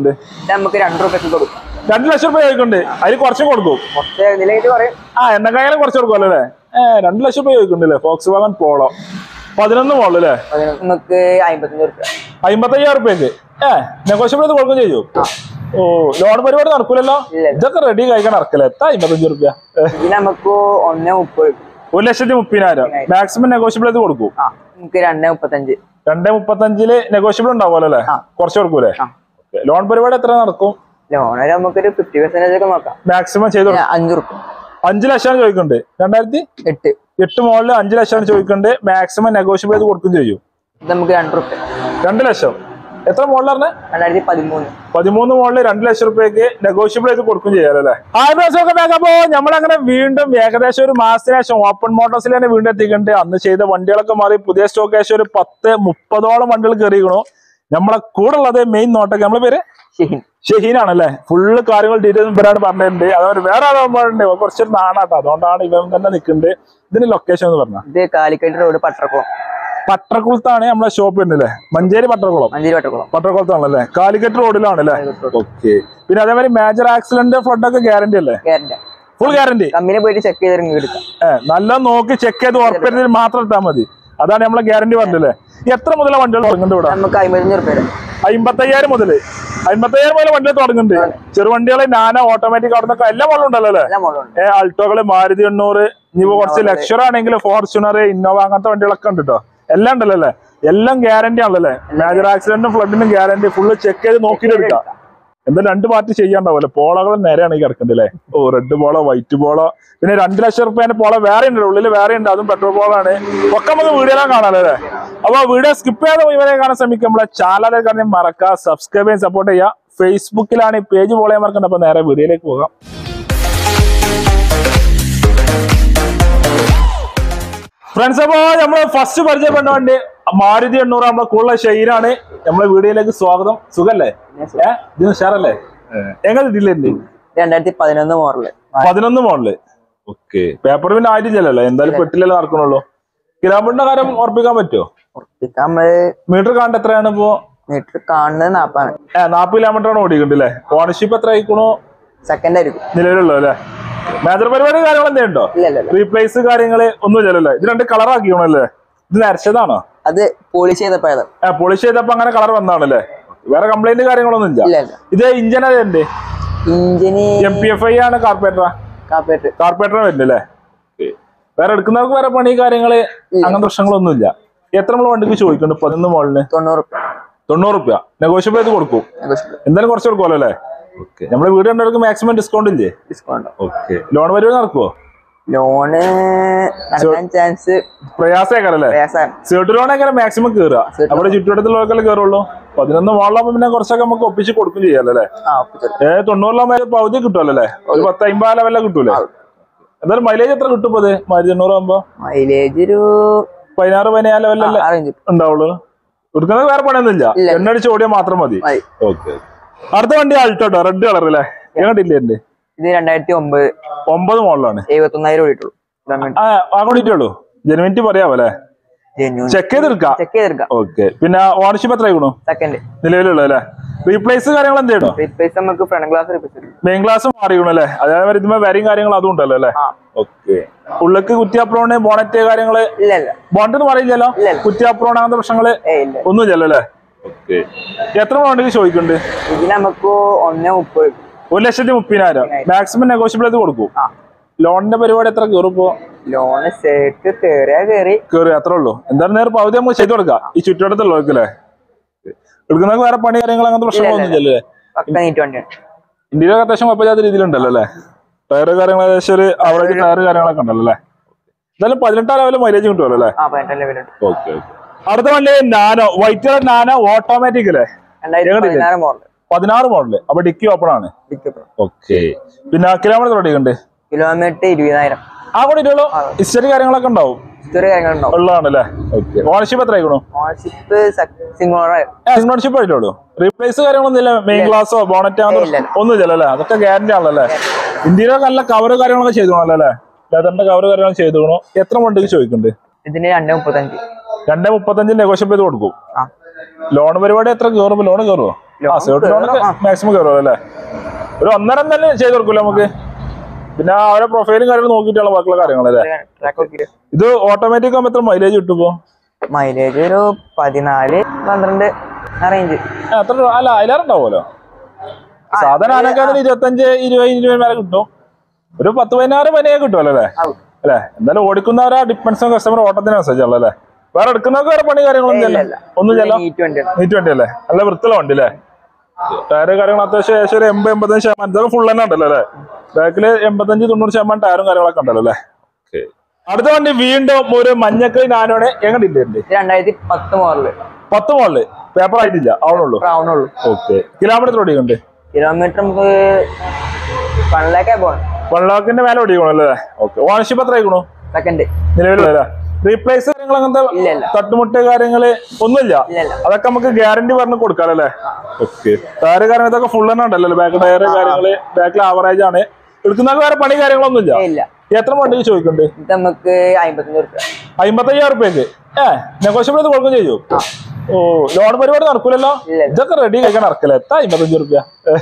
ഉണ്ട് ഇത് നമുക്ക് രണ്ട് റുപ്യക്ക് കൊടുക്കും രണ്ട് ലക്ഷം രൂപ ചോദിക്കുന്നുണ്ട് അതിൽ കുറച്ചും കൊടുക്കും കുറച്ച് ഇതിലേക്ക് പറയും ആ എണ്ണക്കായാലും കുറച്ച് കൊടുക്കുമല്ലോ അല്ലേ ഏഹ് രണ്ട് ലക്ഷം രൂപ ചോദിക്കുന്നുണ്ടല്ലേ ഫോക്സ് വാഗൻ പോളോ പതിനൊന്ന് മോള് അല്ലേ അതിന് നമുക്ക് അമ്പത്തഞ്ച് റുപ്യ അമ്പത്തയ്യായിരം റുപ്യക്ക് ഏ നെഗോഷ്യബിൾ ചെയ്ത് കൊടുക്കും ചെയ്യും ഓ ലോൺ പരിപാടി നടക്കൂലല്ലോ ഇല്ല. ഇതൊക്കെ റെഡി കഴിക്കാൻ നടക്കല്ലേ എത്താ അമ്പത്തഞ്ച് റുപ്യ ഇതിന് നമുക്ക് ഒന്ന് മുപ്പത് കിട്ടും. ഒരു ലക്ഷത്തി മുപ്പതിനായിരം മാക്സിമം നെഗോഷ്യബിൾ ചെയ്ത് കൊടുക്കും ആ നമുക്ക് രണ്ട് മുപ്പത്തഞ്ച് രണ്ടേ മുപ്പത്തഞ്ചില് നെഗോഷ്യബിൾ ഉണ്ടാവുമല്ലോ അല്ലേ ആ. കുറച്ച് കൊടുക്കൂലേ ആ. ലോൺ പരിപാടി എത്ര നടക്കും ലോണ് നമുക്കൊരു ഫിഫ്റ്റി പെർസെന്റേജ് ഒക്കെ നോക്കാം മാക്സിമം ചെയ്ത് കൊടുക്കും പിന്നെ അഞ്ച് റുപ്യ അഞ്ച് ലക്ഷമാണ് ചോദിക്കുന്നുണ്ട് രണ്ടായിരത്തി എട്ട് എട്ട് മോളില് അഞ്ച് ലക്ഷമാണ് ചോദിക്കുന്നുണ്ട് മാക്സിമം നെഗോഷ്യബിൾ ചെയ്ത് കൊടുക്കും ചെയ്യും ഇത് നമുക്ക് രണ്ട് റുപ്യ രണ്ട് ലക്ഷം എത്ര മോളിൽ പറഞ്ഞേ രണ്ടായിരത്തി പതിമൂന്ന് പതിമൂന്ന് മോളില് രണ്ട് ലക്ഷം റുപ്യക്ക് നെഗോഷ്യബിൾ ചെയ്ത് കൊടുക്കും ചെയ്യാലല്ലേ ആയിരം അപ്പോ നമ്മളങ്ങനെ വീണ്ടും ഏകദേശം ഒരു മാസത്തിന് ശേഷം ഓപ്പൺ മോട്ടോഴ്സിൽ തന്നെ വീണ്ടും എത്തിക്കുന്നുണ്ട് അന്ന് ചെയ്ത വണ്ടികളൊക്കെ മാറി പുതിയ സ്റ്റോക്ക് ഏകദേശം ഒരു പത്ത് മുപ്പതോളം വണ്ടികൾ കയറിക്കണു നമ്മളെ കൂടെ ഉള്ളത് മെയിൻ നോട്ടൊക്കെ നമ്മളെ പേര് ഷെഹിൻ ഷഹീനാണല്ലേ ഫുള്ള് കാര്യങ്ങൾ ഡീറ്റെയിൽസ് ഇവരാണ് പറഞ്ഞിട്ടുണ്ട് അതുപോലെ വേറെ ആളുണ്ട് കുറച്ചൊരു നാണാട്ടോ അതുകൊണ്ടാണ് ഇവൻ തന്നെ നിൽക്കുന്നത് ഇതിന് ലൊക്കേഷൻ എന്ന് പറഞ്ഞ ഇത് കാലിക്കറ്റ് റോഡ് പട്ടർക്കുളം പട്ടർക്കുളത്താണ് നമ്മളെ ഷോപ്പ് ഉണ്ടല്ലേ മഞ്ചേരി പട്ടർക്കുളം മഞ്ചേരി പട്ടർക്കുളം പട്ടർക്കുളത്താണല്ലേ കാലിക്കറ്റ് റോഡിലാണല്ലേ കാലിക്കറ്റ് റോഡ്. ഓക്കെ പിന്നെ അതേമാതിരി മേജർ ആക്സിഡന്റ് ഫ്ലഡ് ഒക്കെ ഗ്യാരണ്ടി അല്ലേ ഗ്യാരണ്ടി ഫുൾ ഗ്യാരണ്ടി കമ്പനി പോയിട്ട് ചെക്ക് ചെയ്ത് ഇങ്ങ് എടുക്കാം ഏഹ് നല്ല നോക്കി ചെക്ക് ചെയ്ത് ഉറപ്പിരുന്നതിൽ മാത്രം എടുത്താൽ മതി അതാണ് നമ്മളെ ഗ്യാരണ്ടി പറഞ്ഞല്ലേ എത്ര മുതലാണ് വണ്ടികൾ തുടങ്ങുന്നുണ്ട് ഇവിടെ നമുക്ക് അമ്പത്തഞ്ച് റുപ്യ വരും അമ്പത്തയ്യായിരം മുതൽ അമ്പത്തയ്യായിരം മുതൽ വണ്ടികൾ തുടങ്ങുന്നുണ്ട് ചെറുവണ്ടികളെ നാന ഓട്ടോമാറ്റിക് അവിടെ നിന്നൊക്കെ എല്ലാ മോഡലും ഉണ്ടല്ലോ അല്ലേ എല്ലാ മോഡലുണ്ട് ഏ അൾട്ടോകള് മാരുതി എണ്ണൂറ് ഇനിയിപ്പോ കുറച്ച് ലക്ഷർ ആണെങ്കിൽ ഫോർച്യൂണർ ഇന്നോവ അങ്ങനത്തെ വണ്ടികളൊക്കെ ഉണ്ട് കേട്ടോ എല്ലാം ഉണ്ടല്ലോ അല്ലേ എല്ലാം ഗ്യാരണ്ടി ആണല്ലോ മേജർ ആക്സിഡന്റും ഫ്ലഡിനും ഗ്യാരണ്ടി ഫുള്ള് ചെക്ക് ചെയ്ത് നോക്കിയിട്ട് എടുക്കാം എന്താ രണ്ട് പാർട്ടി ചെയ്യാണ്ടാവല്ലേ പോളകൾ നേരെയാണ് ഈ കിടക്കുന്നത് അല്ലേ ഓ റെഡ് പോളോ വൈറ്റ് പോളോ പിന്നെ രണ്ട് ലക്ഷം റുപ്യേന്റെ പോളോ വേറെ ഉണ്ട് ഉള്ളിൽ വേറെ ഉണ്ട് അതും പെട്രോൾ പോളാണ് ഒക്കെ നമുക്ക് വീഡിയോയിലാണ് കാണാമല്ലോ അല്ലേ അപ്പൊ വീഡിയോ സ്കിപ്പ് ചെയ്യാതെ ഇവരെ കാണാൻ ശ്രമിക്കുക നമ്മളെ ചാനൽ കാരണം മറക്കുക സബ്സ്ക്രൈബ് ചെയ്യാൻ സപ്പോർട്ട് ചെയ്യുക ഫേസ്ബുക്കിലാണ് ഈ പേജ് ഫോളോ ചെയ്യാൻ മറക്കണ്ട അപ്പൊ നേരെ വീഡിയോയിലേക്ക് പോകാം ഫ്രണ്ട്സ് അപ്പോ നമ്മള് ഫസ്റ്റ് പരിചയപ്പെട്ട വണ്ടി മാരുതി എണ്ണൂറ് നമ്മളെ കൂടുതൽ ഷെയ്നാണ് നമ്മളെ വീഡിയോയിലേക്ക് സ്വാഗതം സുഖല്ലേ ഏഹ് ഇത് ഉഷാറല്ലേ എങ്ങനെ കിട്ടിയില്ലേ രണ്ടായിരത്തി പതിനൊന്ന് മോഡല് പതിനൊന്ന് മോഡല് ഓക്കെ പേപ്പർ പിന്നെ ആയിട്ടില്ലല്ലോ എന്തായാലും പെട്ടില്ലല്ലോ നടക്കണുള്ളൂ കിലോമീറ്ററിന്റെ കാര്യം ഉറപ്പിക്കാൻ പറ്റുമോ ഉറപ്പിക്കാൻ നമ്മള് മീറ്റർ കാണേണ്ട എത്രയാണ് ഇപ്പോ മീറ്റർ കാണുന്നത് നാപ്പാണ് ഏഹ് നാപ്പത് കിലോമീറ്റർ ആണ് ഓടിക്കുന്നുണ്ട് അല്ലേ ഓണർഷിപ്പ് എത്ര ആയിക്കണു സെക്കൻഡ് ആയിരിക്കും നിലവിലുള്ളൂ അല്ലേ മേജർ പരിപാടി കാര്യങ്ങൾ എന്തെങ്കിലും ഉണ്ടോ ഇല്ല ഇല്ല ഇല്ല റീപ്ലേസ് കാര്യങ്ങള് ഒന്നും ഇല്ലല്ലോ ഇത് രണ്ട് കളർ ആക്കിക്കണല്ലേ ഇത് നരച്ചതാണോ അത് പോളിഷ് ചെയ്തപ്പോ ഏതാ പോളിഷ് ചെയ്തപ്പോ അങ്ങനെ കളർ വന്നാണല്ലേ വേറെ കംപ്ലൈന്റ് കാര്യങ്ങളൊന്നും ഇല്ല ഇല്ല ഇല്ല ഇത് ഇഞ്ചൻ അതെന്റെ ഇഞ്ചിന് എം പി എഫ് ഐ ആണ് കാർപ്പറേറ്ററാ കാപ്പേറ്റ് കാർപ്പറേറ്റർ വരുന്നത് അല്ലേ വേറെ എടുക്കുന്നവർക്ക് വേറെ പണി കാര്യങ്ങള് അങ്ങനത്തെ പ്രശ്നങ്ങളൊന്നും ഇല്ല എത്ര നമ്മൾ വണ്ടിക്ക് ചോദിക്കുന്നുണ്ട് പതിനൊന്ന് മോളിന് തൊണ്ണൂറ് റുപ്യ തൊണ്ണൂറ് റുപ്യ നെഗോഷ്യബിൾ ചെയ്ത് കൊടുക്കും എന്തായാലും കുറച്ച് കൊടുക്കുമല്ലോ അല്ലേ ഓക്കെ നമ്മളെ വീട് കണ്ടവർക്ക് മാക്സിമം ഡിസ്കൗണ്ട് ഇല്ലേ ഡിസ്കൗണ്ട് ഓക്കെ ലോൺ വരുവാൻ നടക്കുവോ ലോണ് നടക്കാൻ ചാൻസ് പ്രയാസേക്കാരല്ലേ പ്രയാസമാണ് സേർട്ട് ലോൺ എങ്ങനെ മാക്സിമം കയറുക Cert നമ്മുടെ ചുറ്റുവട്ടത്തുള്ളവർക്കല്ലേ കയറുള്ളൂ പതിനൊന്ന് മോളിലാകുമ്പോൾ പിന്നെ കുറച്ചൊക്കെ നമുക്ക് ഒപ്പിച്ച് കൊടുക്കും ചെയ്യാലോ അല്ലേ ആ ഒപ്പിച്ചോളൂ ഏ തൊണ്ണൂറിലാകുമ്പോൾ പകുതി കിട്ടുമല്ലോ അല്ലേ ഒരു പത്ത് അമ്പത് ലെവലിലെ കിട്ടൂലേ എന്തായാലും മൈലേജ് എത്ര കിട്ടും ഇപ്പൊ ഇത് മാരുതി എണ്ണൂറാകുമ്പോ മൈലേജ് ഒരു പതിനാറ് പതിനാല് ലെവലല്ലേ അറേഞ്ച് ഉണ്ടാവുള്ളൂ എടുക്കുന്നത് വേറെ പണിയൊന്നുമില്ല ഇല്ല. എണ്ണടിച്ച് ഓടിയാൽ മാത്രം മതി മതി ഓക്കെ അടുത്ത വണ്ടി ആൾട്ടോട്ടോ റെഡ് കളർ അല്ലേ എങ്ങോട്ടില്ലേ എന്റെ ഇത് രണ്ടായിരത്തി ഒമ്പത് ഒമ്പത് മോളിലാണ് എഴുപത്തി ഒന്നായിരം ഓടിയിട്ടുള്ളൂ കിലോമീറ്റർ ആ അങ്ങോട്ടിട്ടുള്ളൂ ജനുവിനിറ്റി പറയാവോ അല്ലേ ചെക്ക് ചെയ്തെടുക്കാം ചെക്ക് ചെയ്തെടുക്കാം ഓക്കെ പിന്നെ ഓണർഷിപ്പ് എത്ര ആയിക്കണു സെക്കൻഡ് നിലവിലുള്ള അല്ലേ റീപ്ലേസ് കാര്യങ്ങൾ എന്തെയ്യണോ റീപ്ലേസ് നമുക്ക് front glass replace main glass മാറിക്കണു അല്ലേ അതേമാതിരി ഇതുമ്പോ വരെയും കാര്യങ്ങൾ അതും ഉണ്ടല്ലോ അല്ലേ ആ ഓക്കെ ഉള്ളിക്ക് കുറ്റിയാപ്രോണ് ബോണറ്റ് കാര്യങ്ങള് ഇല്ല ഇല്ല ബോണ്ട് എന്ന് പറയില്ലല്ലോ ഇല്ല, ഇല്ല. കുറ്റിയാപ്രോൺ അങ്ങനത്തെ പ്രശ്നങ്ങള് ഏ ഇല്ല ഒന്നുമില്ലല്ലോ അല്ലേ ഓക്കെ എത്ര ബോണ്ടിക്ക് ചോദിക്കുന്നുണ്ട് ഇതിന് നമുക്ക് ഒന്ന് മുപ്പത് കിട്ടും. ഒരു ലക്ഷത്തി മുപ്പതിനായിരം മാക്സിമം നെഗോഷ്യബിൾ ചെയ്ത് കൊടുക്കും ആ ലോണിന്റെ പരിപാടി എത്ര കയറിപ്പോ ലോണ് സേട്ട് കേറിയാ കേറി കയറി അത്രേ ഉള്ളൂ എന്തായാലും നേരെ പകുതി നമുക്ക് ചെയ്ത് കൊടുക്കാം ഈ ചുറ്റുവട്ടത്തുള്ളവർക്കല്ലേ എടുക്കുന്നവർക്ക് വേറെ പണി കാര്യങ്ങൾ അങ്ങനത്തെ പ്രശ്നങ്ങളൊന്നും ഇല്ലല്ലേ പക്ക നീറ്റ് വണ്ടിയാണ് ഇന്ത്യയിലൊക്കെ അത്യാവശ്യം കുഴപ്പമില്ലാത്ത രീതിയിലുണ്ടല്ലോ അല്ലേ ടയറ് കാര്യങ്ങൾ ഏകദേശം ഒരു ആവറേജ് ടയറ് കാര്യങ്ങളൊക്കെ ഉണ്ടല്ലോ അല്ലേ എന്തായാലും പതിനെട്ടാം ലെവലിൽ മൈലേജ് കിട്ടുമല്ലോ അല്ലേ ആ പതിനെട്ട് ലെവലുണ്ട് ഓക്കെ അടുത്ത വണ്ടി Nano white colour Nano automatic അല്ലേ രണ്ടായിരത്തി എങ്ങോട്ട് പതിനാറ് മോഡൽ പതിനാറ് മോഡല് അപ്പൊ ഡിക്കി ഓപ്പൺ ആണ് ഓക്കെ പിന്നെ കിലോമീറ്റർ ഓടിക്കുന്നുണ്ട് കിലോമീറ്റർ ഇരുപതിനായിരം ആ കൂടെ ഇട്ടുള്ളൂ ഹിസ്റ്ററി കാര്യങ്ങളൊക്കെ ഉണ്ടാവും ഇത്ര കാര്യങ്ങളുണ്ടാവും ഉള്ളതാണല്ലേ ഓക്കെ ഓണർഷിപ്പ് എത്ര ആയിക്കണു ഓണർഷിപ്പ് സിംഗിൾ ഓണർ ഓണർഷിപ്പ് ആയിട്ടുള്ളൂ റീപ്ലേസ് കാര്യങ്ങളൊന്നും ഇല്ല മെയിൻ ഗ്ലാസോ ബോണറ്റ് ഇല്ല. ഒന്നും ഇല്ലല്ലോ അതൊക്കെ ഗ്യാരണ്ടി ആണല്ലോ ഇന്ത്യയിലൊക്കെ നല്ല കവർ കാര്യങ്ങളൊക്കെ ചെയ്തോണല്ലോ അല്ലേ ലെതറിന്റെ കവർ കാര്യങ്ങൾ ചെയ്തോണു എത്ര വണ്ടിക്ക് ചോദിക്കുന്നുണ്ട് ഇതിന് രണ്ട് മുപ്പത്തഞ്ച് രണ്ടേ മുപ്പത്തഞ്ച് നെഗോഷ്യബിൾ ചെയ്ത് കൊടുക്കും ആ ലോൺ പരിപാടി എത്ര കയറുമ്പോ ലോൺ കയറുമോ ആ സേർട്ട് ലോണൊക്കെ മാക്സിമം കയറും അല്ലേ ഒരു ഒന്നര തന്നെ ചെയ്ത് കൊടുക്കൂല നമുക്ക് പിന്നെ അവരെ പ്രൊഫൈലും കാര്യങ്ങളും നോക്കിയിട്ടുള്ള ബാക്കിയുള്ള കാര്യങ്ങളല്ലേ ഇത് ഓട്ടോമാറ്റിക് ആകുമ്പോൾ എത്ര മൈലേജ് കിട്ടും ഇപ്പോ മൈലേജ് ഒരു പതിനാല് പന്ത്രണ്ട് ആ റേഞ്ച് ആ, എത്ര രൂപ? അല്ല അതിലേറെ ഉണ്ടാവുമല്ലോ സാധാരണ ആനക്കാതിന് ഇരുപത്തഞ്ച് ഇരുപത് ഇരുപത് വരെ കിട്ടും ഒരു പത്ത് പതിനാറ് പതിനേഴ് കിട്ടുമല്ലോ അല്ലേ അല്ലേ എന്തായാലും ഓടിക്കുന്നവരാ ഡിപ്പെൻസ് കസ്റ്റമർ ഓട്ടത്തിനനുസരിച്ചുള്ള അല്ലേ വേറെ എടുക്കുന്നവർക്ക് വേറെ പണി കാര്യങ്ങളൊന്നും ഇല്ല ഒന്നും ചെല്ലാം നീറ്റ് വണ്ടി നീറ്റ് വണ്ടി അല്ലേ നല്ല വൃത്തിയുള്ള വണ്ടി അല്ലേ ടയറ് കാര്യങ്ങൾ അത്യാവശ്യം ഏകദേശം ഒരു എൺപത് എൺപത്തഞ്ച് ശതമാനം ഇതൊക്കെ ഫുൾ തന്നെ ഉണ്ടല്ലോ അല്ലേ ബാക്കില് എൺപത്തഞ്ച് തൊണ്ണൂറ് ശതമാനം ടയറും കാര്യങ്ങളൊക്കെ ഉണ്ടല്ലോ അല്ലേ അടുത്ത വണ്ടി വീണ്ടും ഒരു മഞ്ഞക്കൈ നാനോടെ എങ്ങനെ ഇല്ലേ ഇത് രണ്ടായിരത്തി പത്ത് മോഡല് പത്ത് മോളില് പേപ്പർ ആയിട്ടില്ല ആവണുള്ളൂ ആവണുള്ളൂ ഓക്കെ കിലോമീറ്റർ ഓടിക്കുന്നുണ്ട് കിലോമീറ്റർ നമുക്ക് വണ്ണിലേക്കാ പോകണം വൺ ലാഖിന്റെ മേലെ ഓടിക്കണം അല്ലേ ഓക്കെ ഓണർഷിപ്പ് എത്ര ആയിക്കണു സെക്കൻഡ് നിലവിലുള്ള റീപ്ലേസ് കാര്യങ്ങൾ അങ്ങനത്തെ ഇല്ല ഇല്ല തട്ടുമുട്ട് കാര്യങ്ങള് ഒന്നുമില്ല ഇല്ല ഇല്ല അതൊക്കെ നമുക്ക് ഗ്യാരണ്ടി പറഞ്ഞ് കൊടുക്കാമല്ലേ ഓക്കെ ടയറ് കാര്യങ്ങൾ ഇതൊക്കെ ഫുൾ തന്നെ ഉണ്ടല്ലോ ബാക്ക് ടയർ കാര്യങ്ങള് ബാക്കിൽ ആവറേജ് ആണ് എടുക്കുന്നതൊക്കെ വേറെ പണി കാര്യങ്ങളൊന്നും ഇല്ല ഏ, ഇല്ല എത്ര വണ്ടിക്ക് ചോദിക്കുന്നുണ്ട് ഇത് നമുക്ക് അമ്പത്തഞ്ച് റുപ്യ അമ്പത്തയ്യായിരം റുപ്യക്ക് ഏ നെഗോഷ്യബിൾ ചെയ്ത് കൊടുക്കും ചെയ്യൂ ഓ ലോൺ പരിപാടി നടക്കൂലല്ലോ ഇല്ല. ഇതൊക്കെ റെഡി കഴിക്കാൻ നടക്കില്ല എത്താ അമ്പത്തഞ്ച് റുപ്യ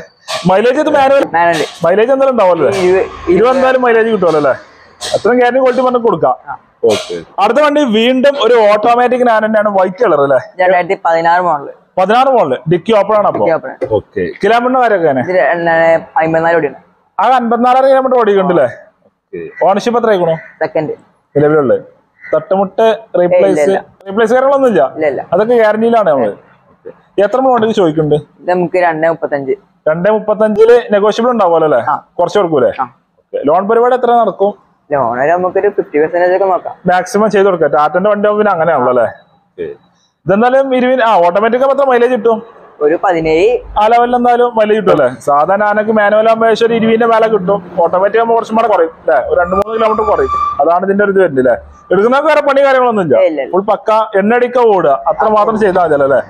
മൈലേജ് ഇത് മാനുവൽ മാനുണ്ട് മൈലേജ് എന്തായാലും ഉണ്ടാവുമല്ലോ ഇരുപത് ഇരുപത് എന്തായാലും മൈലേജ് കിട്ടുമല്ലോ അല്ലേ അത്രയും ഗ്യാരണ്ടി ക്വാളിറ്റി പറഞ്ഞ് കൊടുക്കാം ഓക്കെ അടുത്ത വണ്ടി വീണ്ടും ഒരു ഓട്ടോമാറ്റിക് നാൻ തന്നെയാണ് വൈറ്റ് കളർ അല്ലേ രണ്ടായിരത്തി പതിനാറ് മോഡല് പതിനാറ് മോളില് ഡിക്കി ഓപ്പൺ ആണ് അപ്പൊ ഓക്കെ കിലോമീറ്റർ കാര്യമൊക്കെ ഇത് രണ്ടാണ് അമ്പത്തിനാല് ഓടിയാണ് ആ അൻപത്തിനാലായിരം കിലോമീറ്റർ ഓടിക്കണ്ടല്ലേ ഓണർഷിപ്പ് എത്ര ആയിക്കണോ സെക്കൻഡ് നിലവിലുള്ളത് തട്ടുമുട്ട് റീപ്ലേസ് ഇല്ല. റീപ്ലേസ് കാര്യങ്ങളൊന്നും ഇല്ല ഇല്ല ഇല്ല അതൊക്കെ ഗ്യാരണ്ടിയിലാണ് നമ്മള് എത്ര വണ്ടിക്ക് ചോദിക്കുന്നുണ്ട് ഇത് നമുക്ക് രണ്ടേ മുപ്പത്തഞ്ച് രണ്ടേ മുപ്പത്തഞ്ചില് നെഗോഷ്യബിൾ ഉണ്ടാവുമല്ലോ അല്ലേ ആ. കുറച്ച് കൊടുക്കൂലേ ആ. ലോൺ പരിപാടി എത്ര നടക്കും ലോൺ നമുക്കൊരു ഫിഫ്റ്റി പെർസെന്റേജ് ഒക്കെ നോക്കാം മാക്സിമം ചെയ്ത് കൊടുക്കാം ടാറ്റന്റെ വണ്ടി ആകുമ്പോൾ പിന്നെ അങ്ങനെയാണല്ലോ അല്ലേ ഇതെന്തായാലും ഇരുപത് ആ ഓട്ടോമാറ്റിക് എത്ര മൈലേജ് കിട്ടും ഒരു പതിനേഴ് ആ ലെവലിൽ എന്തായാലും മൈലേജ് കിട്ടും അല്ലേ സാധാരണ ആനക്ക് മാനുവൽ ആകുമ്പോൾ ഏകദേശം ഒരു ഇരുപതിന്റെ മേലെ കിട്ടും ഓട്ടോമാറ്റിക് ആകുമ്പോൾ കുറച്ചും കൂടെ കുറയും അല്ലേ ഒരു രണ്ട് മൂന്ന് കിലോമീറ്റർ കുറയും അതാണ് ഇതിന്റെ ഒരു ഇത് വരുന്നത് അല്ലേ എടുക്കുന്നവർക്ക് വേറെ പണി കാര്യങ്ങളൊന്നും ഇല്ല ഏ, ഇല്ല ഇല്ല ഫുൾ പക്ക എണ്ണടിക്ക ഓടുക അത്ര മാത്രം ചെയ്താൽ മതിയല്ലോ അല്ലേ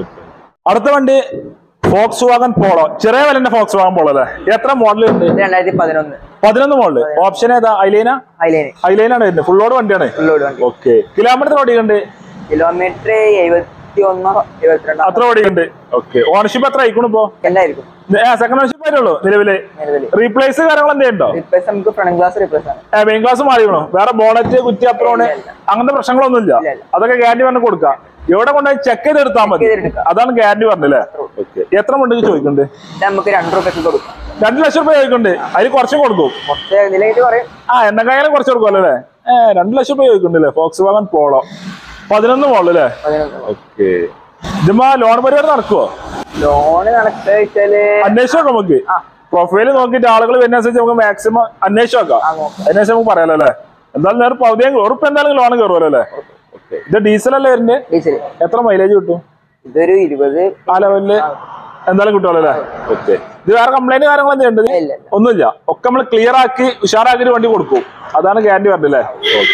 അടുത്ത വണ്ടി ഫോക്സ് വാഗൻ പോളോ ചെറിയ വിലന്റെ ഫോക്സ് വാഗൻ പോളോ അല്ലേ എത്ര മോഡൽ ഉണ്ട് ഇത് രണ്ടായിരത്തി പതിനൊന്ന് പതിനൊന്ന് മോഡല് ഓപ്ഷൻ ഏതാ ഐലൈന ഹൈലൈന് ഐലൈനാണ് വരുന്നത് ഫുൾ ലോഡ് വണ്ടിയാണ് ഫുള്ളോട് വണ്ടി ഓക്കെ കിലോമീറ്റർ ഓടിയുണ്ട് കിലോമീറ്റർ എഴുപത്തി ഒന്നോ എഴുപത്തിരണ്ടോ അത്ര ഓടിയുണ്ട് ഓക്കെ ഓണർഷിപ്പ് എത്ര ആയിക്കണു ഇപ്പോ എന്തായിരിക്കും സെക്കൻഡ് ഓണർഷിപ്പ് ആയിട്ടുള്ളൂ നിലവില് നിലവിൽ റീപ്ലേസ് കാര്യങ്ങൾ എന്തെയുണ്ടോ റിപ്ലേസ് നമുക്ക് ഫ്രണ്ട് ഗ്ലാസ് റിപ്ലേസ് ആണ് മെയിൻ ക്ലാസ് മാറിയണോ വേറെ ബോണറ്റ് കുറ്റി അപ്പുറമാണ് ഇല്ല, ഇല്ല. അങ്ങനത്തെ പ്രശ്നങ്ങളൊന്നും ഇല്ല ഇല്ല, ഇല്ല. അതൊക്കെ ഗ്യാരണ്ടി പറഞ്ഞ് കൊടുക്കാം എവിടെ കൊണ്ടുപോയി ചെക്ക് ചെയ്ത് എടുത്താൽ മതി ചെയ്തെടുക്കാം. അതാണ് ഗ്യാരണ്ടി പറഞ്ഞല്ലേ എത്ര മണ്ടിക്ക് ചോദിക്കുന്നുണ്ട് ഇത് നമുക്ക് രണ്ട് റുപ്യക്ക് കൊടുക്കാം രണ്ട് ലക്ഷം രൂപ ചോദിക്കുന്നുണ്ട് അതിൽ കുറച്ചും കൊടുക്കും കുറച്ച് ഇതിലേക്ക് പറയും ആ എണ്ണക്കായാലും കുറച്ച് കൊടുക്കുമല്ലോ അല്ലേ ഏഹ് രണ്ട് ലക്ഷം രൂപ ചോദിക്കുന്നുണ്ടല്ലേ ഫോക്സ് വാഗൻ പോളോ പതിനൊന്ന് മോള് അല്ലേ പതിനൊന്ന് ഓക്കെ ഇതുമ്പോ ലോൺ പരിപാടി നടക്കുവോ ലോണ് കണക്ക് വെച്ചാല് അന്വേഷിച്ച് നോക്കാം നമുക്ക് ആ. പ്രൊഫൈല് നോക്കിയിട്ട് ആളുകൾ വരുന്നതനുസരിച്ച് നമുക്ക് മാക്സിമം അന്വേഷിച്ച് നോക്കാം ആ, നോക്കാം. അതിനനുസരിച്ച് നമുക്ക് പറയാലോ അല്ലേ എന്തായാലും നേരെ പകുതിയും ഉറപ്പ് എന്തായാലും ലോൺ കയറുമല്ലോ അല്ലേ ഇത് ഡീസൽ അല്ലേ വരുന്നത് ഡീസൽ എത്ര മൈലേജ് കിട്ടും ഇതൊരു ഇരുപത് ആ ലെവലില് എന്തായാലും കിട്ടുമല്ലോ അല്ലേ ഓക്കെ ഇത് വേറെ കംപ്ലൈന്റ് കാര്യങ്ങളും ചെയ്യേണ്ടത് ഇല്ല ഇല്ല ഒന്നുമില്ല ഒക്കെ നമ്മൾ ക്ലിയർ ആക്കി ഉഷാറാക്കിയിട്ട് വണ്ടി കൊടുക്കും അതാണ് ഗ്യാരണ്ടി പറഞ്ഞല്ലേ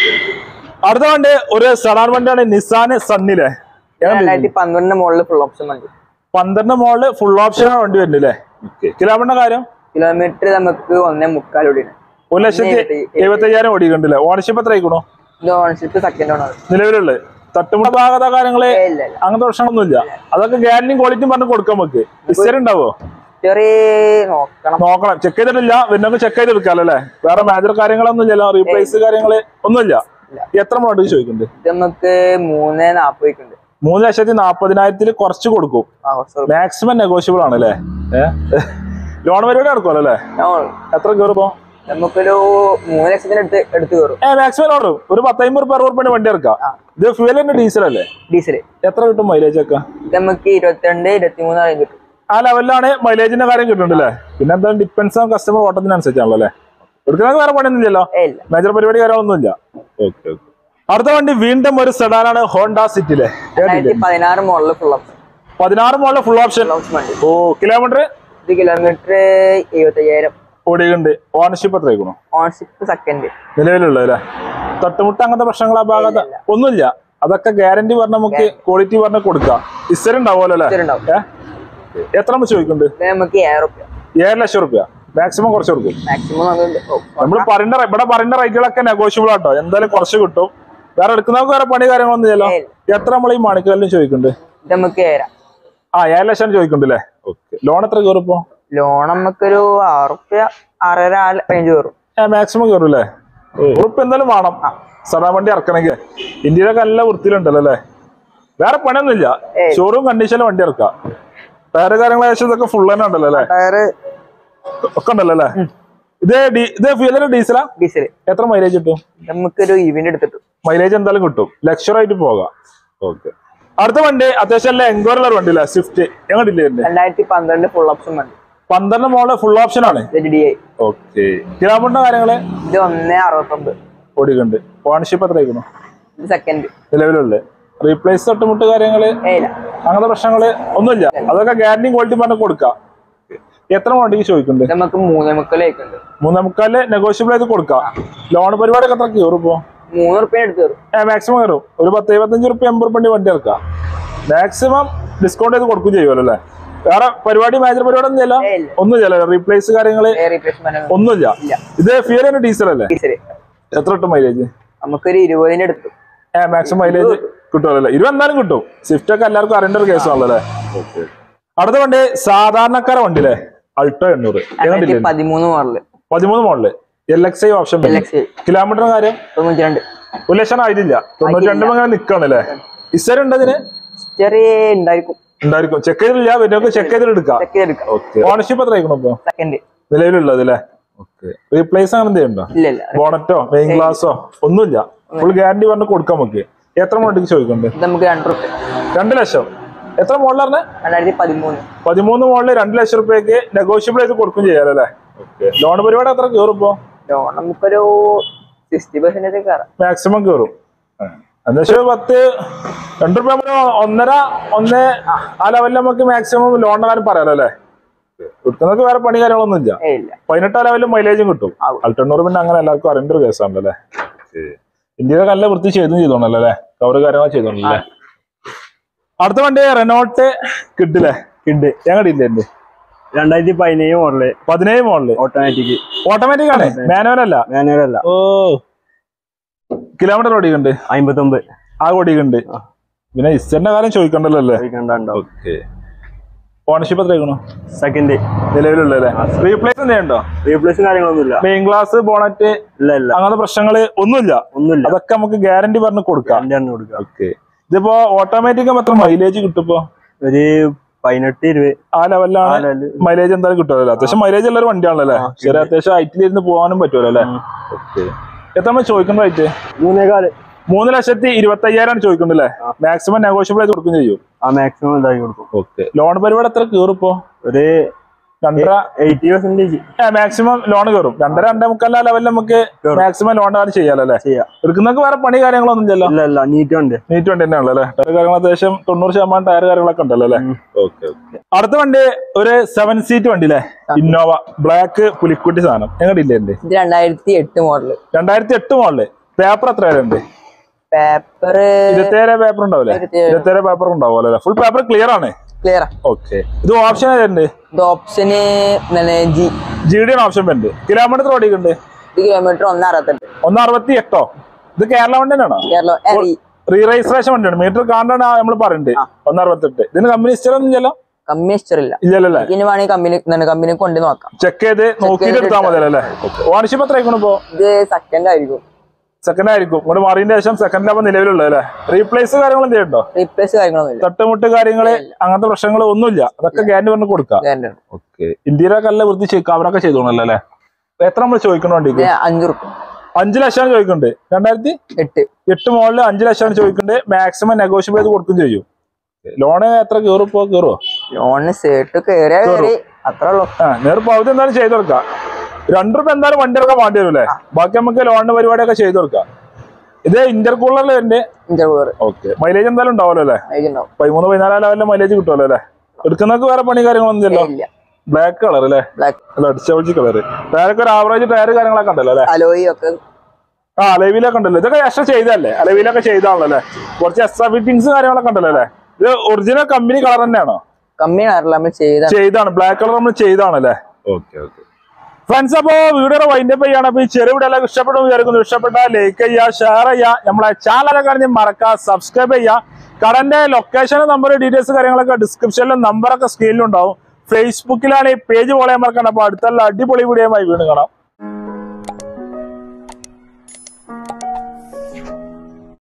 അടുത്ത വണ്ടി ഒരു സഡാൻ വണ്ടിയാണ് നിസാന് സണ്ണിലെ രണ്ടായിരത്തി പന്ത്രണ്ടിന് മുകളിൽ ഫുൾ ഓപ്ഷൻ വണ്ടി പന്ത്രണ്ട് മോളില് ഫുൾ ഓപ്ഷൻ വണ്ടി വരുന്നുണ്ട് അല്ലേ കിലോമീറ്ററിന്റെ കാര്യം കിലോമീറ്റർ നമുക്ക് ഒന്നേ മുക്കാൽ ഓടിയാണ് ഒരു ലക്ഷത്തി എഴുപത്തി അയ്യായിരം ഓടിക്കണ്ടല്ലേ ഓണർഷിപ്പ് എത്ര ആയിക്കണോ ഇത് ഓണർഷിപ്പ് സെക്കൻഡ് ഓണർ നിലവിലുള്ളത് തട്ടുമുട്ട ഭാഗത കാര്യങ്ങള് ഇല്ല ഇല്ല അങ്ങനത്തെ പ്രശ്നങ്ങളൊന്നുമില്ല അതൊക്കെ ഗ്യാരണ്ടിയും ക്വാളിറ്റിയും പറഞ്ഞ് കൊടുക്കാം നമുക്ക് ഹിസ്റ്ററി ഉണ്ടാവോ ചെറിയ നോക്കണം നോക്കണം ചെക്ക് ചെയ്തിട്ടില്ല പിന്നെ ചെക്ക് ചെയ്ത് എടുക്കാമല്ലോ അല്ലേ വേറെ മേജർ കാര്യങ്ങളൊന്നും ഇല്ല റീപ്ലേസ് കാര്യങ്ങള് ഒന്നുമില്ല എത്ര മോഡൽ ചോദിക്കുന്നുണ്ട് ഇത് നമുക്ക് മൂന്ന് നാപ്പത് ഉണ്ട് മൂന്ന് ലക്ഷത്തി നാപ്പതിനായിരത്തിൽ കുറച്ച് കൊടുക്കും ആ കുറച്ച് മാക്സിമം നെഗോഷ്യബിൾ ആണ് അല്ലേ ലോൺ പരിപാടി നടക്കുമല്ലോ അല്ലേ കൊടുക്കാം. എത്ര കയറുമ്പോ നമുക്കൊരു മൂന്ന് ലക്ഷത്തിന് അടുത്ത് എടുത്ത് കയറും ഏ മാക്സിമം ലോൺ ഒരു പത്തമ്പത് റുപ്യ അറുപത് റുപ്യ വണ്ടി ഇറക്കാം ഇത് ഫ്യൂൽ തന്നെ ഡീസൽ അല്ലേ ഡീസൽ എത്ര കിട്ടും മൈലേജ് ഒക്കെ ഇത് നമുക്ക് ഇരുപത്തിരണ്ട് ഇരുപത്തി മൂന്ന് റേഞ്ച് കിട്ടും ആ ലെവലിലാണ് മൈലേജിന്റെ കാര്യം കിട്ടുന്നുണ്ടല്ലേ പിന്നെ എന്താ ഡിപ്പെൻസ് ആവും കസ്റ്റമർ ഓട്ടത്തിനനുസരിച്ചാണല്ലോ അല്ലേ എടുക്കുന്നത് വേറെ പണിയൊന്നുമില്ലല്ലോ ഏ ഇല്ല മേജർ പരിപാടി കാര്യങ്ങളൊന്നുമില്ല അടുത്ത വണ്ടി വീണ്ടും ഒരു സെഡാനാണ് ഹോണ്ട സിറ്റിലെ രണ്ടായിരത്തി പതിനാറ് മോഡൽ ഫുൾ ഓപ്ഷൻ പതിനാറ് മോളിലെ ഫുൾ ഓപ്ഷൻ ഫുൾ ഓപ്ഷൻ വണ്ടി ഓ കിലോമീറ്റർ ഇത് കിലോമീറ്റർ എഴുപത്തയ്യായിരം ഓടിയുണ്ട് ഓണർഷിപ്പ് എത്ര ആയിക്കണോ ഓണർഷിപ്പ് സെക്കൻഡ് നിലവിലുള്ളത് അല്ലേ തട്ടുമുട്ട അങ്ങനത്തെ പ്രശ്നങ്ങൾ ആ ഭാഗത്ത് ഇല്ല. ഒന്നുമില്ല അതൊക്കെ ഗ്യാരണ്ടി പറഞ്ഞ നമുക്ക് ക്വാളിറ്റി പറഞ്ഞ് കൊടുക്കാം ഇസ്റ്റർ ഉണ്ടാവുമല്ലോ അല്ലേ ഉണ്ടാവും ഏ? എത്ര നമ്മൾ ചോദിക്കുന്നുണ്ട് ഇത് നമുക്ക് ഏഴ് റുപ്യ ഏഴ് ലക്ഷം റുപ്യ മാക്സിമം കുറച്ച് കൊടുക്കും മാക്സിമം നമുക്ക് നമ്മൾ പറയുന്ന റേ- ഇവിടെ പറയുന്ന റേറ്റുകളൊക്കെ നെഗോഷ്യബിൾ ആട്ടോ എന്തായാലും കുറച്ച് കിട്ടും വേറെ എടുക്കുന്നവർക്ക് വേറെ പണി കാര്യങ്ങളൊന്നും ചെയ്യല്ലോ ഏയ്. എത്ര നമ്മൾ ഈ മണിക്കല്ലും ചോദിക്കുന്നുണ്ട് ഇത് നമുക്ക് ഏഴര ആ ഏഴ് ലക്ഷം ചോദിക്കുന്നുണ്ട് അല്ലേ ഓക്കെ ലോൺ എത്ര കയറും ഇപ്പോ ലോൺ നമുക്കൊരു ആറുപ്യ ആറര ആ റേഞ്ച് കയറും മാക്സിമം കയറും അല്ലേ ഉറപ്പ് എന്തായാലും വേണം സദാ വണ്ടി ഇറക്കണമെങ്കിൽ ഇന്ത്യയിലൊക്കെ നല്ല വൃത്തിയിലുണ്ടല്ലോ അല്ലേ വേറെ പണിയൊന്നുമില്ല ഏയ്. ഷോറൂം കണ്ടീഷനിൽ വണ്ടി ഇറക്കാം ടയറ് കാര്യങ്ങൾ ഏകദേശം ഇതൊക്കെ ഫുൾ തന്നെ ഉണ്ടല്ലോ അല്ലേ ടയറ് ഒക്കെ ഉണ്ടല്ലോ അല്ലേ ഇത് ഡീ- ഇത് ഫ്യൂലർ ഡീസലാ ഡീസൽ എത്ര മൈലേജ് കിട്ടും നമുക്കൊരു ഇവന്റ് എടുത്തിട്ടു മൈലേജ് എന്തായാലും കിട്ടും ലക്ഷർ ആയിട്ട് പോകാം ഓക്കെ അടുത്ത വണ്ടി അത്യാവശ്യം നല്ല എൻക്വയറി ഉള്ള വണ്ടി അല്ലേ സ്വിഫ്റ്റ് എങ്ങോട്ടില്ലേ ഇതിന്റെ രണ്ടായിരത്തി പന്ത്രണ്ട് ഫുൾ ഓപ്ഷൻ വണ്ടി പന്ത്രണ്ട് മോള് ഫുൾ ഓപ്ഷൻ ആണ് ഇത് ഡി ഐ ഓക്കെ കിലോമീറ്ററിന്റെ കാര്യങ്ങള് ഇത് ഒന്ന് അറുപത്തൊമ്പത് ഓടിക്കുന്നുണ്ട് ഓണർഷിപ്പ് എത്ര ആയിക്കണു ഇത് സെക്കൻഡ് നിലവിലുള്ള റീപ്ലേസ് തൊട്ടുമുട്ട് കാര്യങ്ങള് ഏയില്ല അങ്ങനത്തെ പ്രശ്നങ്ങള് ഒന്നുമില്ല അതൊക്കെ ഗ്യാരണ്ടിയും ക്വാളിറ്റി പറഞ്ഞ് കൊടുക്കാം എത്ര വണ്ടിക്ക് ചോദിക്കുന്നുണ്ട് ഇത് നമുക്ക് മൂന്നേ മുക്കലേക്കുണ്ട് മൂന്നേ മുക്കാല് നെഗോഷ്യബിൾ ചെയ്ത് കൊടുക്കാം ലോൺ പരിപാടിയൊക്കെ എത്ര കയറും ഇപ്പോ മൂന്ന് റുപ്യ എടുത്ത് തരും ഏ മാക്സിമം കയറും ഒരു പത്ത് എഴുപത്തഞ്ച് റുപ്യ എൺപത് റുപ്യ വണ്ടി ഇറക്കാം മാക്സിമം ഡിസ്കൗണ്ട് ചെയ്ത് കൊടുക്കും ചെയ്യുമല്ലോ അല്ലേ വേറെ പരിപാടി മേജർ പരിപാടി ഒന്നും ചെയ്യില്ല ഏയ് ഇല്ല. ഒന്നും ചെയ്യില്ല റീപ്ലേസ് കാര്യങ്ങള് എയർ റീപ്ലേസ്മെന്റ് ഒന്നുമില്ല ഇല്ല. ഇത് ഫ്യൂലിന് ഡീസൽ അല്ലേ ഡീസൽ എത്ര കിട്ടും മൈലേജ് നമുക്കൊരു ഇരുപതിന് എടുത്തു ഏ മാക്സിമം മൈലേജ് കിട്ടുമല്ലോ അല്ലേ ഇരുപത് എന്തായാലും കിട്ടും സ്വിഫ്റ്റ് ഒക്കെ എല്ലാവർക്കും അറിയേണ്ട ഒരു കേസാണല്ലോ അല്ലേ അടുത്ത വണ്ടി സാധാരണക്കാര വണ്ടി അല്ലേ അൾട്ടോ എണ്ണൂറ് രണ്ടായിരത്തി ഏതാണ്ടില്ലേ പതിമൂന്ന് മോഡല് പതിമൂന്ന് model L X I option LXi. കിലോമീറ്ററിന് കാര്യം തൊണ്ണൂറ്റി രണ്ട് ഒരു ലക്ഷം ആയിട്ടില്ല തൊണ്ണൂറ്റി രണ്ട് അങ്ങനെ നിക്കാണല്ലേ ഇസര് ഉണ്ട് അതിന് ചെറിയ ഉണ്ടായിരിക്കും ഉണ്ടായിരിക്കും ചെക്ക് ചെയ്തില്ല വരുന്നൊക്കെ ചെക്ക് ചെയ്തിട്ട് എടുക്കാം ചെക്ക് ചെയ്തെടുക്കാം ഓക്കെ ഓണർഷിപ്പ് എത്ര ആയിക്കണം ഇപ്പൊ സെക്കൻഡ് നിലവിലുള്ളത് അല്ലേ ഓക്കെ റീപ്ലേസ് അങ്ങനെ എന്തെങ്കിലും ഉണ്ടോ ഇല്ല ഇല്ല ബോണറ്റോ മെയിൻ ഗ്ലാസോ ഒന്നുമില്ല ഫുൾ ഗ്യാരണ്ടി പറഞ്ഞ് കൊടുക്കാം നമുക്ക് എത്ര മോഡലിക്ക് ചോദിക്കുന്നുണ്ട് ഇത് നമുക്ക് രണ്ട് റുപ്യ രണ്ട് ലക്ഷം എത്ര മോഡൽ പറഞ്ഞേ രണ്ടായിരത്തി പതിമൂന്ന് പതിമൂന്ന് മോഡല് രണ്ട് ലക്ഷം റുപ്യക്ക് നെഗോഷ്യബിൾ ചെയ്ത് കൊടുക്കും ചെയ്യാലോ അല്ലേ ലോൺ പരിപാടി എത്ര കയറും ഇപ്പോ ലോൺ നമുക്കൊരു സിക്സ്റ്റി പെർസെന്റേജ് കയറാം മാക്സിമം കയറും എന്നുവെച്ചാൽ പത്ത് രണ്ട് റുപ്യ നമ്മള് ഒന്നര ഒന്ന് ആ ലെവലിൽ നമുക്ക് മാക്സിമം ലോണിന്റെ കാര്യം പറയാലോ അല്ലേ കൊടുക്കുന്നതൊക്കെ വേറെ പണി കാര്യങ്ങളൊന്നും ഇല്ല ഏയ് ഇല്ല പതിനെട്ടാം ലെവലിൽ മൈലേജും കിട്ടും ആവും. അൾട്ടണ്ണൂറ് പിന്നെ അങ്ങനെ എല്ലാവർക്കും അറിയേണ്ട ഒരു കേസാണല്ലോ അല്ലേ ഇന്ത്യയിലെ നല്ല വൃത്തി ചെയ്തും ചെയ്തോണല്ലോ അല്ലേ കവറ് കാര്യങ്ങൾ ചെയ്തോണല്ലേ അടുത്ത വണ്ടി റെനോട്ട് കിഡില്ലേ കിഡ് ഞങ്ങളുടെ ഇല്ലേ രണ്ടായിരത്തി പതിനേഴ് മോഡല് പതിനേഴ് മോഡല് ഓട്ടോമാറ്റിക് ഓട്ടോമാറ്റിക് ആണ് മാനുവൽ അല്ല മാനുവൽ അല്ല ഓ കിലോമീറ്റർ ഓടിക്കുന്നുണ്ട് അമ്പത്തൊമ്പത് ആ ഓടിക്കുന്നുണ്ട് പിന്നെ ഇസ്റ്ററിന്റെ കാര്യം ചോദിക്കണ്ടല്ലോ അല്ലേ കണ്ടുണ്ടാവും ഓക്കെ ഓണർഷിപ്പ് എത്രയാക്കണോ സെക്കൻഡ് നിലവിലുള്ളല്ലേ റീപ്ലേസ് എന്തെയുണ്ടോ റീപ്ലേസും കാര്യങ്ങളൊന്നുമില്ല മെയിൻ ഗ്ലാസ് ബോണറ്റ് ഇല്ല ഇല്ല അങ്ങനത്തെ പ്രശ്നങ്ങള് ഒന്നുമില്ല ഒന്നുമില്ല അതൊക്കെ നമുക്ക് ഗ്യാരണ്ടി പറഞ്ഞ് കൊടുക്കാം രണ്ടെണ്ണം കൊടുക്കാം ഓക്കെ ഇതിപ്പോ ഓട്ടോമാറ്റിക് എത്ര മൈലേജ് കിട്ടും ഇപ്പോ ഒരു പതിനെട്ട് ഇരുപത് ആ ലെവലിലാണ് ആ level. മൈലേജ് എന്തായാലും കിട്ടുമല്ലോ അത്യാവശ്യം മൈലേജ് ഉള്ള ഒരു വണ്ടിയാണല്ലോ അല്ലേ ശരി അത്യാവശ്യം ഹൈറ്റിലിരുന്ന് പോകാനും പറ്റുമല്ലോ അല്ലേ ഓക്കെ എത്ര നമ്മൾ ചോദിക്കുന്ന റേറ്റ് മൂന്നേകാല് മൂന്ന് ലക്ഷത്തി ഇരുപത്തി അയ്യായിരം ചോദിക്കുന്നത് അല്ലേ മാക്സിമം നെഗോഷ്യബിൾ ആയിട്ട് കൊടുക്കുകയും ചെയ്യും ആ മാക്സിമം ഇതാക്കി കൊടുക്കും ഓക്കെ ലോൺ പരിപാടി എത്ര കയറും ഇപ്പോ ഒരു രണ്ടര എയ്റ്റി പെർസെന്റേജ് മാക്സിമം ലോൺ കയറും രണ്ടര രണ്ടേ മുക്കാല ലെവലിൽ നമുക്ക് മാക്സിമം ലോൺ കാര്യം ചെയ്യാലോ അല്ലേ ചെയ്യാം എടുക്കുന്നവർക്ക് വേറെ പണി കാര്യങ്ങളൊന്നും ഇല്ലല്ലോ ഇല്ല ഇല്ല നീറ്റ് ഉണ്ട് നീറ്റ് വണ്ടി തന്നെയാണല്ലോ അല്ലേ ടയർ കാര്യങ്ങൾ അത്യാവശ്യം തൊണ്ണൂറ് ശതമാനം ടയർ കാര്യങ്ങളൊക്കെ ഉണ്ടല്ലോ അല്ലേ ഓക്കെ ഓക്കെ അടുത്ത വണ്ടി ഒരു സെവൻ സീറ്റ് വണ്ടി അല്ലേ ഇന്നോവ ബ്ലാക്ക് പുലിക്കുട്ടി സാധനം ഞങ്ങളുടെ ഇല്ലേ എന്റെ ഇത് രണ്ടായിരത്തി എട്ട് മോഡല് രണ്ടായിരത്തി എട്ട് മോളില് പേപ്പർ എത്ര വരെ ഉണ്ട് പേപ്പർ ഇരുപത്തേഴ് പേപ്പർ ഉണ്ടാവില്ലേ ഇരുപത്തിയേഴ്. ഇരുപത്തേഴ് പേപ്പർ ഉണ്ടാവുമല്ലോ അല്ലേ ഫുൾ പേപ്പർ ക്ലിയർ ആണ് ക്ലിയർ ഓക്കെ ഇത് ഓപ്ഷൻ ഏതുണ്ട് ഇത് option G G D option ഉണ്ട് കിലോമീറ്റർ ഓടിക്കുന്നുണ്ട് ഇത് കിലോമീറ്റർ ഒന്ന് അറുപത്തെട്ട് ഒന്ന് അറുപത്തി എട്ടോ ഇത് കേരള വണ്ടി തന്നെയാണോ കേരള ഏ, ഈ റീ രജിസ്ട്രേഷൻ വണ്ടിയാണ് മീറ്റർ കാണാൻ നമ്മൾ പറയുന്നുണ്ട് ഒന്ന് അറുപത്തെട്ട് ഇതിന് കമ്പനി ഹിസ്റ്ററി ഒന്നും ഇല്ലല്ലോ കമ്പനി ഹിസ്റ്റർ ഇല്ല ഇല്ലല്ലേ ഇനി വേണമെങ്കിൽ കമ്പനി കമ്പനി കൊണ്ട് നോക്കാം ചെക്ക് ചെയ്ത് നോക്കിയിട്ട് എടുത്താൽ മതി അല്ലേ ഓണർഷിപ്പ് എത്ര ആയിക്കണു ഇപ്പോ ഇത് സെക്കൻഡ് ആയിരിക്കും സെക്കൻഡ് ആയിരിക്കും ഇവിടെ മാറിയതിന്റെ ശേഷം സെക്കൻഡ് ആകുമ്പോൾ നിലവിലുള്ളത് അല്ലേ റീപ്ലേസ് കാര്യങ്ങൾ എന്തെയുണ്ടോ റീപ്ലേസ് കാര്യങ്ങളൊന്നുമില്ല തട്ടുമുട്ട് കാര്യങ്ങള് അങ്ങനത്തെ പ്രശ്നങ്ങൾ ഒന്നുമില്ല അതൊക്കെ ഗ്യാരണ്ടി പറഞ്ഞ് കൊടുക്കാം Guarantee ഉണ്ട്. ഓക്കെ ഇന്ത്യയിലൊക്കെ നല്ല വൃത്തി കവറൊക്കെ ചെയ്തോണല്ലോ അല്ലേ എത്ര നമ്മൾ ചോദിക്കണ വണ്ടിക്ക് ഇത് അഞ്ചു റുപ്യ അഞ്ചു ലക്ഷമാണ് ചോദിക്കുന്നുണ്ട് രണ്ടായിരത്തി എട്ട് എട്ട് മോളില് അഞ്ചു ലക്ഷമാണ് ചോദിക്കുന്നുണ്ട് മാക്സിമം നെഗോഷ്യബിൾ ചെയ്ത് കൊടുക്കും ചെയ്യും ലോണ് എത്ര കയറും ഇപ്പോ കയറുമോ ലോണിന് സേട്ട് കേറിയാ കേറി അത്രേ ഉള്ളൂ ആ നേരെ പകുതി എന്തായാലും ചെയ്ത് കൊടുക്കാം രണ്ടു രൂപ എന്തായാലും വണ്ടി ഇറക്കാൻ വേണ്ടി വരും അല്ലേ ബാക്കി നമുക്ക് ലോണിന്റെ പരിപാടിയൊക്കെ ചെയ്ത് കൊടുക്കാം ഇത് ഇന്റർകൂളറിൽ വരുന്നുണ്ട് ഇന്റർവ്യൂർ ഓക്കെ മൈലേജ് എന്തായാലും ഉണ്ടാവുമല്ലോ അല്ലേ ഉണ്ടാവും പതിമൂന്ന് പതിനാലാം ലെവലിലെ മൈലേജ് കിട്ടുമല്ലോ അല്ലേ എടുക്കുന്നവർക്ക് വേറെ പണി കാര്യങ്ങളൊന്നും ഇല്ലല്ലോ ഇല്ല ബ്ലാക്ക് കളർ അല്ലേ ബ്ലാക്ക് അല്ല അടിച്ചവളിച്ച് കളർ ടയറൊക്കെ ഒരു ആവറേജ് ടയർ കാര്യങ്ങളൊക്കെ ഉണ്ടല്ലോ അല്ലേ അലോയി ഒക്കെ ആ അലവിലൊക്കെ ഉണ്ടല്ലോ ഇതൊക്കെ എക്സ്ട്രാ ചെയ്തല്ലേ അലവിലൊക്കെ ചെയ്താണല്ലോ അല്ലേ കുറച്ച് എക്സ്ട്രാ ഫിറ്റിംഗ്സ് കാര്യങ്ങളൊക്കെ ഉണ്ടല്ലോ അല്ലേ ഇത് ഒറിജിനൽ കമ്പനി കളർ തന്നെയാണോ കമ്മി കളറിൽ നമ്മൾ ചെയ്ത ചെയ്താണ് ബ്ലാക്ക് കളർ നമ്മൾ ചെയ്താണല്ലേ ഓക്കെ ഓക്കെ ഫ്രണ്ട്സ് അപ്പോ വീഡിയോ വൈൻഡപ്പ് ചെയ്യാണ് അപ്പൊ ഈ ചെറിയ വീഡിയോ എല്ലാം ഇഷ്ടപ്പെടും വിചാരിക്കുന്നു ഇഷ്ടപ്പെട്ട ലൈക്ക് ചെയ്യുക ഷെയർ ചെയ്യുക നമ്മളെ ചാനലൊക്കെ കാണി മറക്കുക സബ്സ്ക്രൈബ് ചെയ്യുക കടന്റെ ലൊക്കേഷൻ നമ്പർ ഡീറ്റെയിൽസ് കാര്യങ്ങളൊക്കെ ഡിസ്ക്രിപ്ഷനിലും നമ്പറൊക്കെ സ്ക്രീനിലും ഉണ്ടാവും ഫേസ്ബുക്കിലാണ് ഈ പേജ് ഫോളോ ചെയ്യാൻ മറക്കണം അപ്പൊ അടുത്തുള്ള അടിപൊളി വീഡിയോയുമായി വീണ്ടും കാണാം